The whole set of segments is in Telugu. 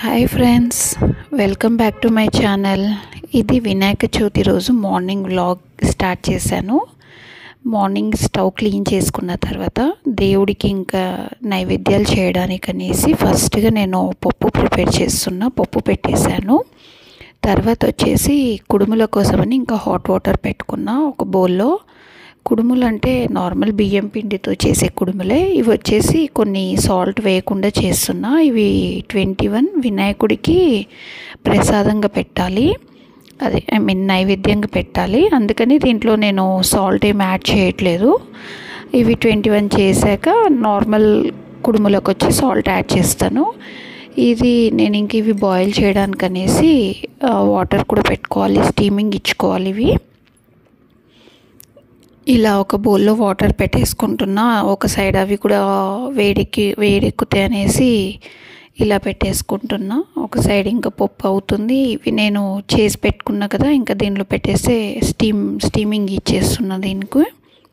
hi friends welcome back to my channel ఇది వినాయక చవితి రోజు మార్నింగ్ వ్లాగ్ స్టార్ట్ చేశాను మార్నింగ్ స్టవ్ క్లీన్ చేసుకున్న తర్వాత దేవుడికి ఇంకా నైవేద్యాలు చేయడానికి అనేసి ఫస్ట్గా నేను పప్పు ప్రిపేర్ చేస్తున్నా పప్పు పెట్టేశాను తర్వాత వచ్చేసి కుడుముల కోసమని ఇంకా హాట్ వాటర్ పెట్టుకున్న ఒక బౌల్లో కుడుములు అంటే నార్మల్ బియ్యం పిండితో చేసే కుడుములే ఇవి వచ్చేసి కొన్ని సాల్ట్ వేయకుండా చేస్తున్నా ఇవి ట్వంటీ వన్ వినాయకుడికి ప్రసాదంగా పెట్టాలి అదే ఐ మీన్ నైవేద్యంగా పెట్టాలి అందుకని దీంట్లో నేను సాల్ట్ ఏం యాడ్ చేయట్లేదు ఇవి ట్వంటీ వన్ చేశాక నార్మల్ కుడుములకు వచ్చి సాల్ట్ యాడ్ చేస్తాను ఇది నేను ఇంక ఇవి బాయిల్ చేయడానికి అనేసి వాటర్ కూడా పెట్టుకోవాలి స్టీమింగ్ ఇచ్చుకోవాలి ఇవి ఇలా ఒక బౌల్లో వాటర్ పెట్టేసుకుంటున్నా ఒక సైడ్ అవి కూడా వేడికి వేడెక్కుతాయి అనేసి ఇలా పెట్టేసుకుంటున్నా ఒక సైడ్ ఇంకా పప్పు అవుతుంది ఇవి నేను చేసి పెట్టుకున్నా కదా ఇంకా దీనిలో పెట్టేస్తే స్టీమ్ స్టీమింగ్ ఇచ్చేస్తున్నా దీనికి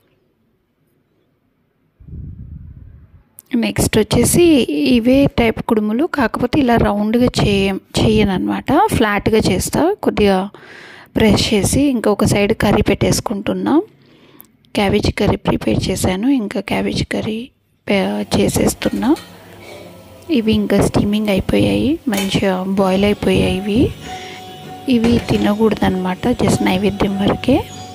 నెక్స్ట్ వచ్చేసి ఇవే టైప్ కుడుములు కాకపోతే ఇలా రౌండ్గా చేయ చేయను అనమాట ఫ్లాట్గా చేస్తా కొద్దిగా ప్రెస్ చేసి ఇంకొక సైడ్ కర్రీ పెట్టేసుకుంటున్నా క్యాబేజ్ కర్రీ ప్రిపేర్ చేశాను ఇంకా క్యాబేజ్ కర్రీ చేసేస్తున్నా ఇవి ఇంకా స్టీమింగ్ అయిపోయాయి మంచిగా బాయిల్ అయిపోయాయి ఇవి ఇవి తినకూడదు అనమాట జస్ట్ నైవేద్యం వరకే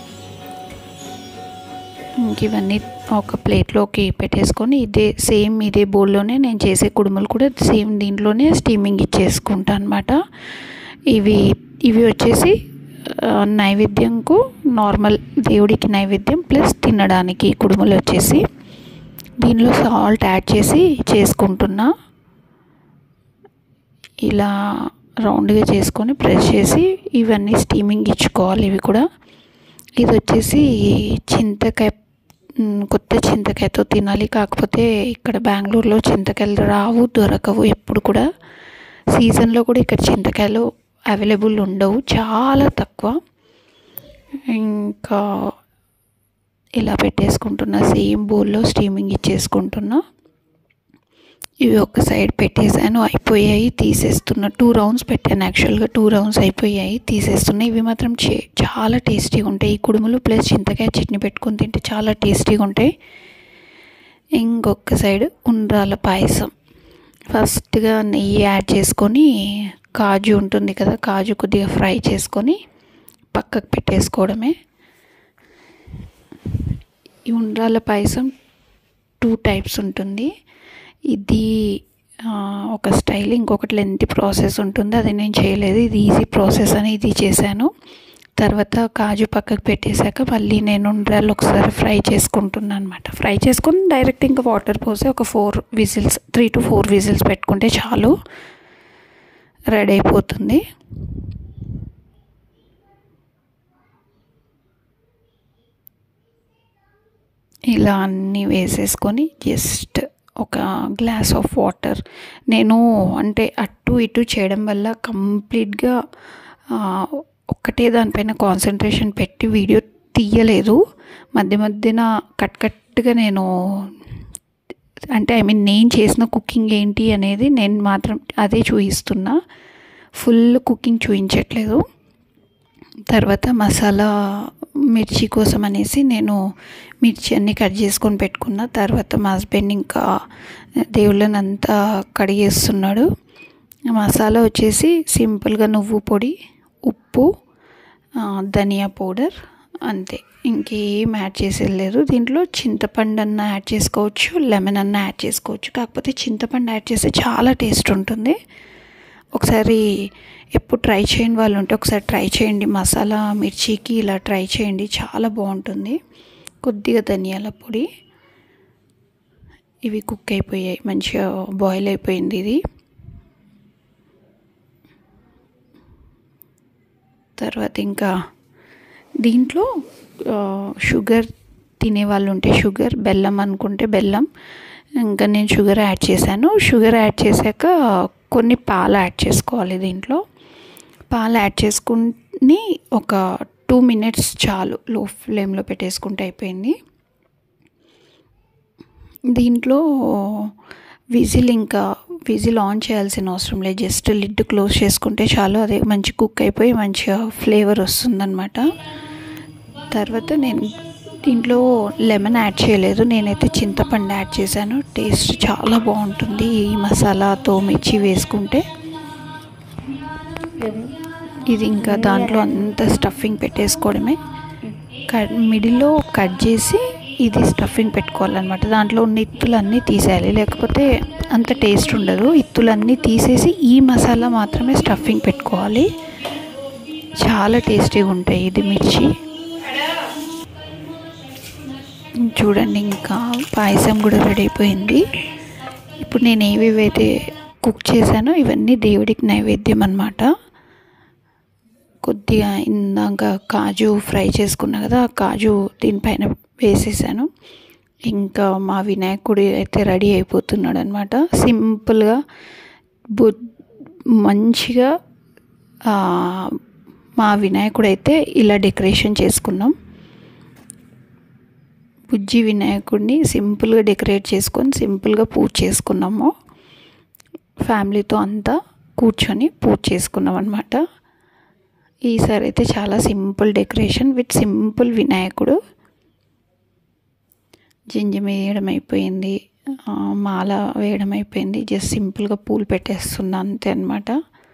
ఇంక ఇవన్నీ ఒక ప్లేట్లోకి పెట్టేసుకొని ఇదే సేమ్ ఇదే బౌల్లోనే నేను చేసే కుడుములు కూడా సేమ్ దీంట్లోనే స్టీమింగ్ ఇచ్చేసుకుంటా అనమాట ఇవి ఇవి వచ్చేసి నైవేద్యంకు నార్మల్ దేవుడికి నైవేద్యం ప్లస్ తినడానికి కుడుములు వచ్చేసి దీనిలో సాల్ట్ యాడ్ చేసి చేసుకుంటున్నా ఇలా రౌండ్గా చేసుకొని ప్రెస్ చేసి ఇవన్నీ స్టీమింగ్ ఇచ్చుకోవాలి ఇవి కూడా ఇది వచ్చేసి చింతకాయ కొత్త చింతకాయతో తినాలి కాకపోతే ఇక్కడ బెంగళూరులో చింతకాయలు రావు దొరకవు ఎప్పుడు కూడా సీజన్లో కూడా ఇక్కడ చింతకాయలు అవైలబుల్ ఉండవు చాలా తక్కువ ఇంకా ఇలా పెట్టేసుకుంటున్నా సేమ్ బౌల్లో స్టీమింగ్ ఇచ్చేసుకుంటున్నా ఇవి ఒక సైడ్ పెట్టేసాను అయిపోయాయి తీసేస్తున్నా టూ రౌండ్స్ పెట్టాను యాక్చువల్గా టూ రౌండ్స్ అయిపోయాయి తీసేస్తున్నా ఇవి మాత్రం చే చాలా టేస్టీగా ఉంటాయి ఈ కుడుములు ప్లస్ చింతకాయ చట్నీ పెట్టుకొని తింటే చాలా టేస్టీగా ఉంటాయి ఇంకొక సైడ్ ఉండ్రాల పాయసం ఫస్ట్గా నెయ్యి యాడ్ చేసుకొని కాజు ఉంటుంది కదా కాజు కొద్దిగా ఫ్రై చేసుకొని పక్కకు పెట్టేసుకోవడమే ఈ ఉండ్రాల పాయసం టూ టైప్స్ ఉంటుంది ఇది ఒక స్టైల్ ఇంకొకటి లెంత్ ప్రాసెస్ ఉంటుంది అది నేను చేయలేదు ఇది ఈజీ ప్రాసెస్ అని ఇది చేశాను తర్వాత కాజు పక్కకు పెట్టేశాక మళ్ళీ నేను ఉండ్రాలు ఒకసారి ఫ్రై చేసుకుంటున్నాను అనమాట ఫ్రై చేసుకుని డైరెక్ట్ ఇంకా వాటర్ పోసి ఒక four whistles three to four whistles పెట్టుకుంటే చాలు రెడీ అయిపోతుంది ఇలా అన్నీ వేసేసుకొని జస్ట్ ఒక గ్లాస్ ఆఫ్ వాటర్ నేను అంటే అటు ఇటు చేయడం వల్ల కంప్లీట్గా ఒక్కటే దానిపైన కాన్సన్ట్రేషన్ పెట్టి వీడియో తీయలేదు మధ్య మధ్యన కట్ కట్గా నేను అంటే ఐ మీన్ నేను చేసిన కుకింగ్ ఏంటి అనేది నేను మాత్రం అదే చూపిస్తున్నా ఫుల్ కుకింగ్ చూపించట్లేదు తర్వాత మసాలా మిర్చి కోసం అనేసి నేను మిర్చి అన్ని కట్ చేసుకొని పెట్టుకున్న తర్వాత మా హస్బెండ్ ఇంకా దేవుళ్ళని అంతా కడిగేస్తున్నాడు మసాలా వచ్చేసి సింపుల్గా నువ్వు పొడి ఉప్పు ధనియా పౌడర్ అంతే ఇంకేం యాడ్ చేసేది లేదు దీంట్లో చింతపండు అన్న యాడ్ చేసుకోవచ్చు లెమన్ అన్న యాడ్ చేసుకోవచ్చు కాకపోతే చింతపండు యాడ్ చేస్తే చాలా టేస్ట్ ఉంటుంది ఒకసారి ఎప్పుడు ట్రై చేయని వాళ్ళు ఉంటే ఒకసారి ట్రై చేయండి మసాలా మిర్చికి ఇలా ట్రై చేయండి చాలా బాగుంటుంది కొద్దిగా ధనియాల పొడి ఇవి కుక్ అయిపోయాయి మంచిగా బాయిల్ అయిపోయింది ఇది తర్వాత ఇంకా దీంట్లో షుగర్ తినే వాళ్ళు ఉంటే షుగర్ బెల్లం అనుకుంటే బెల్లం ఇంకా నేను షుగర్ యాడ్ చేశాను షుగర్ యాడ్ చేశాక కొన్ని పాలు యాడ్ చేసుకోవాలి దీంట్లో పాలు యాడ్ చేసుకుని ఒక టూ మినిట్స్ చాలు లో ఫ్లేమ్లో పెట్టేసుకుంటే అయిపోయింది దీంట్లో విజిల్ ఇంకా విజిల్ ఆన్ చేయాల్సిన అవసరం లేదు జస్ట్ లిడ్ క్లోజ్ చేసుకుంటే చాలు అదే మంచి కుక్ అయిపోయి మంచిగా ఫ్లేవర్ వస్తుందన్నమాట తర్వాత నేను దీంట్లో లెమన్ యాడ్ చేయలేదు నేనైతే చింతపండు యాడ్ చేశాను టేస్ట్ చాలా బాగుంటుంది ఈ మసాలాతో మిర్చి వేసుకుంటే ఇది ఇంకా దాంట్లో అంత స్టఫింగ్ పెట్టేసుకోవడమే కట్ మిడిల్లో కట్ చేసి ఇది స్టఫింగ్ పెట్టుకోవాలన్నమాట దాంట్లో ఉన్న ఇత్తులన్నీ తీసేయాలి లేకపోతే అంత టేస్ట్ ఉండదు ఇత్తులన్నీ తీసేసి ఈ మసాలా మాత్రమే స్టఫింగ్ పెట్టుకోవాలి చాలా టేస్టీగా ఉంటాయి ఇది మిర్చి చూడండి ఇంకా పాయసం కూడా రెడీ అయిపోయింది ఇప్పుడు నేను ఏవేవైతే కుక్ చేశానో ఇవన్నీ దేవుడికి నైవేద్యం అన్నమాట కొద్దిగా ఇందాక కాజు ఫ్రై చేసుకున్నా కదా ఆ కాజు దీనిపైన వేసేసాను ఇంకా మా వినాయకుడు అయితే రెడీ అయిపోతున్నాడు అనమాట సింపుల్గా బు మంచిగా మా వినాయకుడు అయితే ఇలా డెకరేషన్ చేసుకున్నాం బుజ్జి వినాయకుడిని సింపుల్గా డెకరేట్ చేసుకొని సింపుల్గా పూజ చేసుకున్నాము ఫ్యామిలీతో అంతా కూర్చొని పూజ చేసుకున్నాం అనమాట ఈసారి అయితే చాలా సింపుల్ డెకరేషన్ విత్ సింపుల్ వినాయకుడు జింజం వేయడం అయిపోయింది మాల వేయడం అయిపోయింది జస్ట్ సింపుల్గా పూలు పెట్టేస్తున్నా అంతే అనమాట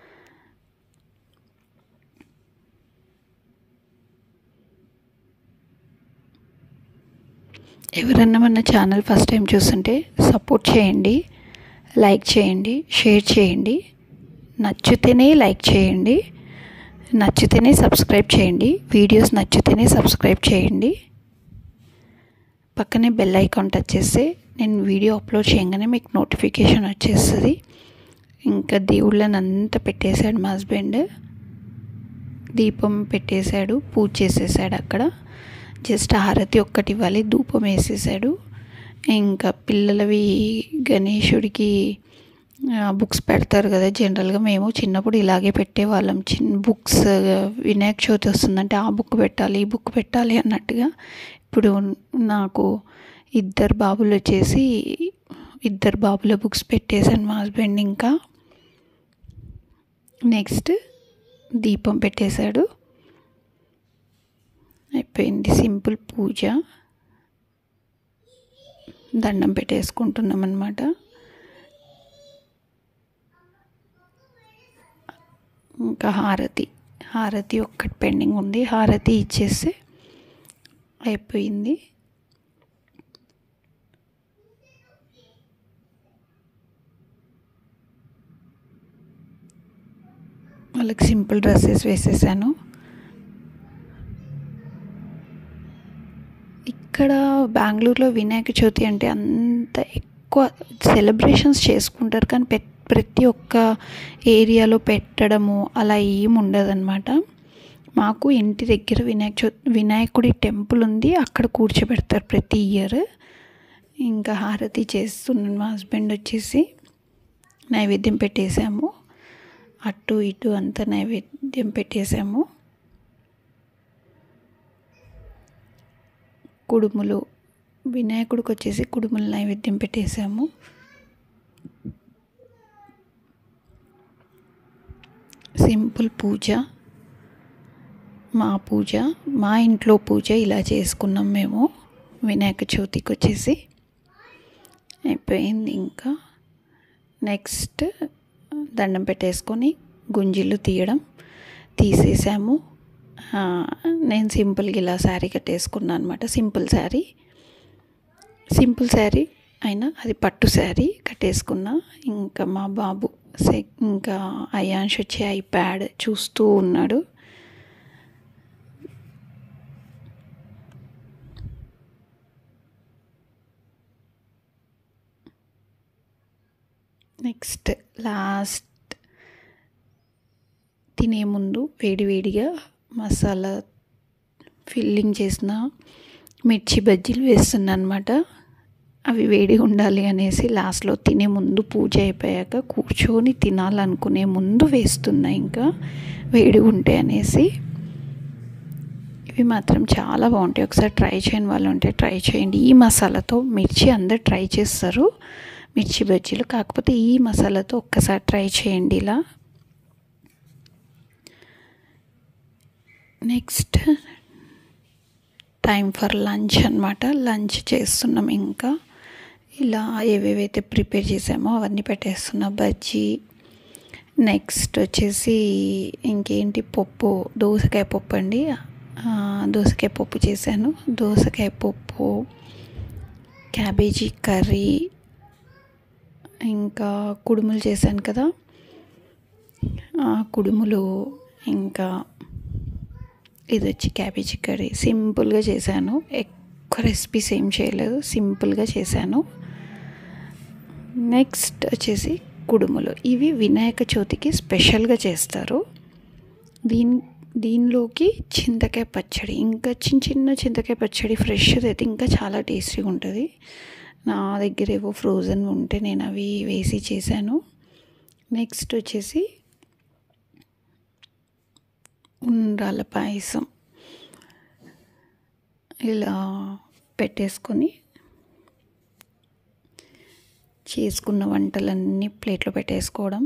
ఎవరన్నా మన ఛానల్ ఫస్ట్ టైం చూస్తుంటే సపోర్ట్ చేయండి లైక్ చేయండి షేర్ చేయండి నచ్చితేనే లైక్ చేయండి నచ్చితేనే సబ్స్క్రైబ్ చేయండి వీడియోస్ నచ్చితేనే సబ్స్క్రైబ్ చేయండి పక్కనే బెల్ ఐకాన్ టచ్ చేస్తే నేను వీడియో అప్లోడ్ చేయగానే మీకు నోటిఫికేషన్ వచ్చేస్తుంది ఇంకా దేవుళ్ళని అంతా పెట్టేశాడు మా హస్బెండ్ దీపం పెట్టేశాడు పూజ చేసేసాడు అక్కడ జస్ట్ హారతి ఒక్కటి ఇవ్వాలి ధూపం వేసేసాడు ఇంకా పిల్లలవి గణేషుడికి బుక్స్ పెడతారు కదా జనరల్గా మేము చిన్నప్పుడు ఇలాగే పెట్టేవాళ్ళం చిన్న బుక్స్ వినాయక చవితి వస్తుందంటే ఆ బుక్ పెట్టాలి ఈ బుక్ పెట్టాలి అన్నట్టుగా ఇప్పుడు నాకు ఇద్దరు బాబులు వచ్చేసి ఇద్దరు బాబుల బుక్స్ పెట్టేశాను మా హస్బెండ్ ఇంకా నెక్స్ట్ దీపం పెట్టేశాడు అయిపోయింది సింపుల్ పూజ దండం పెట్టేసుకుంటున్నాం అనమాట ఇంకా హారతి హారతి ఒక్కటి పెండింగ్ ఉంది హారతి ఇచ్చేస్తే అయిపోయింది వాళ్ళకి సింపుల్ డ్రెస్సెస్ వేసేసాను ఇక్కడ బెంగళూరులో వినాయక చవితి అంటే అంత ఎక్కువ సెలబ్రేషన్స్ చేసుకుంటారు కానీ ప్రతి ఒక్క ఏరియాలో పెట్టడము అలా ఏమి ఉండదన్నమాట మాకు ఇంటి దగ్గర వినాయక చవితి వినాయకుడి టెంపుల్ ఉంది అక్కడ కూర్చోబెడతారు ప్రతి ఇయర్ ఇంకా హారతి చేస్తున్నాను మా హస్బెండ్ వచ్చేసి నైవేద్యం పెట్టేశాము అటు ఇటు అంతా నైవేద్యం పెట్టేశాము కుడుములు వినాయకుడికి వచ్చేసి కుడుములు నైవేద్యం పెట్టేశాము సింపుల్ పూజ మా పూజ మా ఇంట్లో పూజ ఇలా చేసుకున్నాం మేము వినాయక చవితికి వచ్చేసి అయిపోయింది ఇంకా నెక్స్ట్ దండం పెట్టేసుకొని గుంజిలు తీయడం తీసేసాము నేను సింపుల్గా ఇలా శారీ కట్టేసుకున్నాను అనమాట సింపుల్ శారీ సింపుల్ శారీ అయినా అది పట్టు శారీ కట్టేసుకున్నా ఇంకా మా బాబు ఇంకా అయాన్ష్ వచ్చి ఐప్యాడ్ చూస్తూ ఉన్నాడు నెక్స్ట్ లాస్ట్ తినే ముందు వేడివేడిగా మసాలా ఫిల్లింగ్ చేసిన మిర్చి బజ్జీలు వేస్తున్నా అనమాట అవి వేడిగా ఉండాలి అనేసి లాస్ట్లో తినే ముందు పూజ అయిపోయాక కూర్చొని తినాలనుకునే ముందు వేస్తున్నా ఇంకా వేడిగా ఉంటాయి అనేసి ఇవి మాత్రం చాలా బాగుంటాయి ఒకసారి ట్రై చేయని వాళ్ళు ఉంటే ట్రై చేయండి ఈ మసాలాతో మిర్చి అందరు ట్రై చేస్తారు మిర్చి బజ్జీలు కాకపోతే ఈ మసాలాతో ఒక్కసారి ట్రై చేయండి ఇలా నెక్స్ట్ టైం ఫర్ లంచ్ అనమాట లంచ్ చేస్తున్నాం ఇంకా ఇలా ఏవేవైతే ప్రిపేర్ చేసామో అవన్నీ పెట్టేస్తున్నా బజ్జీ నెక్స్ట్ వచ్చేసి ఇంకేంటి పప్పు దోసకాయ పప్పు అండి దోసకాయ పప్పు చేశాను దోసకాయ పప్పు క్యాబేజీ కర్రీ ఇంకా కుడుములు చేశాను కదా కుడుములు ఇంకా ఇది వచ్చి క్యాబేజీ కర్రీ సింపుల్గా చేశాను ఎక్కువ రెసిపీస్ ఏం చేయలేదు సింపుల్గా చేశాను నెక్స్ట్ వచ్చేసి కుడుములు ఇవి వినాయక చవితికి స్పెషల్గా చేస్తారు దీని దీనిలోకి చింతకాయ పచ్చడి ఇంకా చిన్న చిన్న చింతకాయ పచ్చడి ఫ్రెష్ అయితే ఇంకా చాలా టేస్టీగా ఉంటుంది నా దగ్గర ఏవో ఫ్రోజన్ ఉంటే నేను అవి వేసి చేశాను నెక్స్ట్ వచ్చేసి ఉండ్రాల పాయసం ఇలా పెట్టేసుకొని చేసుకున్న వంటలన్నీ ప్లేట్లో పెట్టేసుకోవడం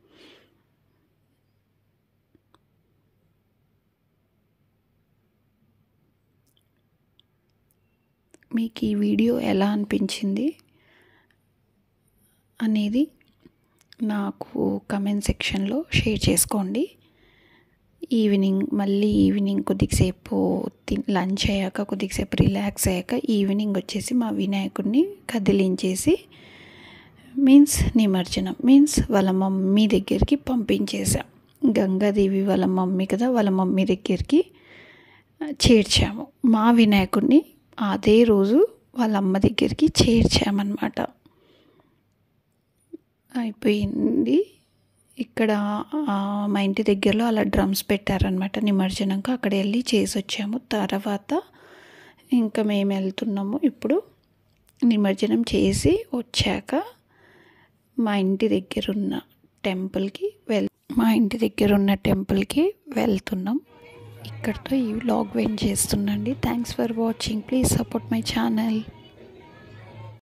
మీకు ఈ వీడియో ఎలా అనిపించింది అనేది నాకు కమెంట్ సెక్షన్లో షేర్ చేసుకోండి ఈవినింగ్ మళ్ళీ ఈవినింగ్ కొద్దిసేపు లంచ్ అయ్యాక కొద్దిసేపు రిలాక్స్ అయ్యాక ఈవినింగ్ వచ్చేసి మా వినాయకుడిని కదిలించేసి మీన్స్ నిమజ్జనం మీన్స్ వాళ్ళ మమ్మీ దగ్గరికి పంపించేసాం గంగాదేవి వాళ్ళ మమ్మీ కదా వాళ్ళ మమ్మీ దగ్గరికి చేర్చాము మా వినాయకుడిని అదే రోజు వాళ్ళ అమ్మ దగ్గరికి చేర్చామన్నమాట అయిపోయింది ఇక్కడ మా ఇంటి దగ్గరలో అలా డ్రమ్స్ పెట్టారనమాట నిమజ్జనంగా అక్కడ వెళ్ళి చేసి వచ్చాము తర్వాత ఇంకా మేము వెళ్తున్నాము ఇప్పుడు నిమజ్జనం చేసి వచ్చాక మా ఇంటి దగ్గర ఉన్న టెంపుల్కి వెల్ మా ఇంటి దగ్గర ఉన్న టెంపుల్కి వెళ్తున్నాం ఇక్కడితో ఈ వ్లాగ్ వెంట్ చేస్తున్నాండి thanks for watching please support my channel